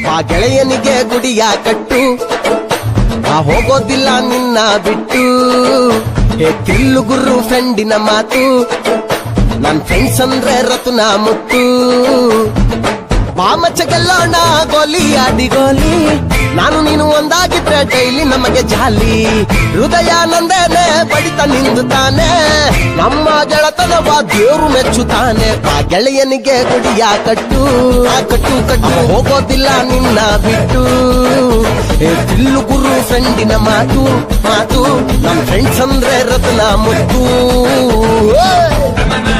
ಆ ಗೆಳೆಯನಿಗೆ ಗುಡಿಯ ಕಟ್ಟು ಆ ಹೋಗೋದಿಲ್ಲ ನಿನ್ನ ಬಿಟ್ಟು ಹೇ ತಿಲ್ಲು ಗುರು ಫ್ರೆಂಡಿನ ಮಾತು ನನ್ ಫ್ರೆಂಡ್ಸ್ ಅಂದ್ರೆ ರತ್ನ ಮುತ್ತು ಬಾಮಚ್ಚ ಗೆಲ್ಲೋಣ ಗೋಲಿ ಆಡಿ ಗೋಲಿ ನಾನು ನೀನು ಒಂದಾಗಿದ್ರೆ ಡೈಲಿ ನಮಗೆ ಜಾಲಿ ಹೃದಯ ನಂದೇನೆ ಬಡಿತ ನಿಂದುತ್ತಾನೆ ನಮ್ಮ ಗೆಳತನವ ದೇವ್ರು ಮೆಚ್ಚುತ್ತಾನೆ ಆ ಗೆಳೆಯನಿಗೆ ಗುಡಿಯ ಕಟ್ಟು ಆ ಕಟ್ಟು ಕಟ್ಟು ಹೋಗೋದಿಲ್ಲ ನಿನ್ನ ಬಿಟ್ಟು ಏ ತಿಲ್ಲು ಗುರು ಫ್ರೆಂಡಿನ ಮಾತು ಮಾತು ನಮ್ ಫ್ರೆಂಡ್ಸ್ ಅಂದ್ರೆ ರತ್ನ ಮುತ್ತು ಏ!